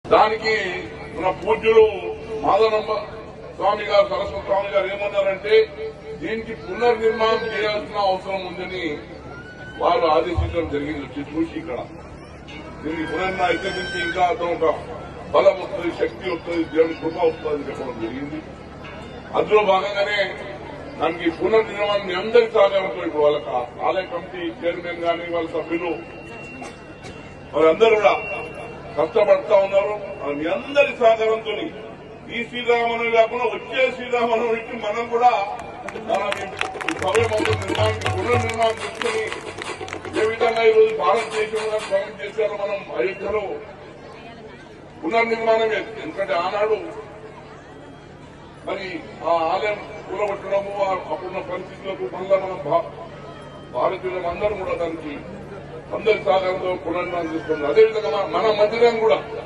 దానికి మన పూజ్యులు మాదనమ్మ స్వామి గారు సరస్వతి స్వామి గారు ఏమన్నారంటే దీనికి పునర్నిర్మాణం చేయాల్సిన అవసరం ఉందని వారు ఆదేశించడం జరిగింది వచ్చి చూసి ఇక్కడ దీనికి పునర్నిర్మాణం ఇక్కడి నుంచి ఇంకా అతను ఒక బలం వస్తుంది శక్తి వస్తుంది దేవుని కృప వస్తుంది అని చెప్పడం జరిగింది అందులో భాగంగానే దానికి పునర్నిర్మాణం మీ అందరి సహకారంతో ఇప్పుడు వాళ్ళకి ఆలయ కమిటీ చైర్మన్ గాని వాళ్ళ సభ్యులు వారందరూ కూడా కష్టపడతా ఉన్నారు మరి మీ అందరి సహకారంతో ఈ శ్రీరామనవమి కాకుండా వచ్చే శ్రీరామనవమికి మనం కూడా మన ఈ భవ్య మందిర నిర్మాణానికి పునర్నిర్మాణం చేసుకుని ఏ విధంగా ఈరోజు భారతదేశంలో స్వాగతం చేశారో మనం అయోధ్యలో పునర్నిర్మాణమే ఎందుకంటే ఆనాడు మరి ఆ ఆలయం కూలగొట్టడము ఆ అప్పుడున్న పరిస్థితులకు మళ్ళా మనం భా- భారతీయులం అందరం కూడా దానికి అందరి సహకారంతో పునర్నిర్మాణం చేస్తుంది అదేవిధంగా మన- మన మందిరం కూడా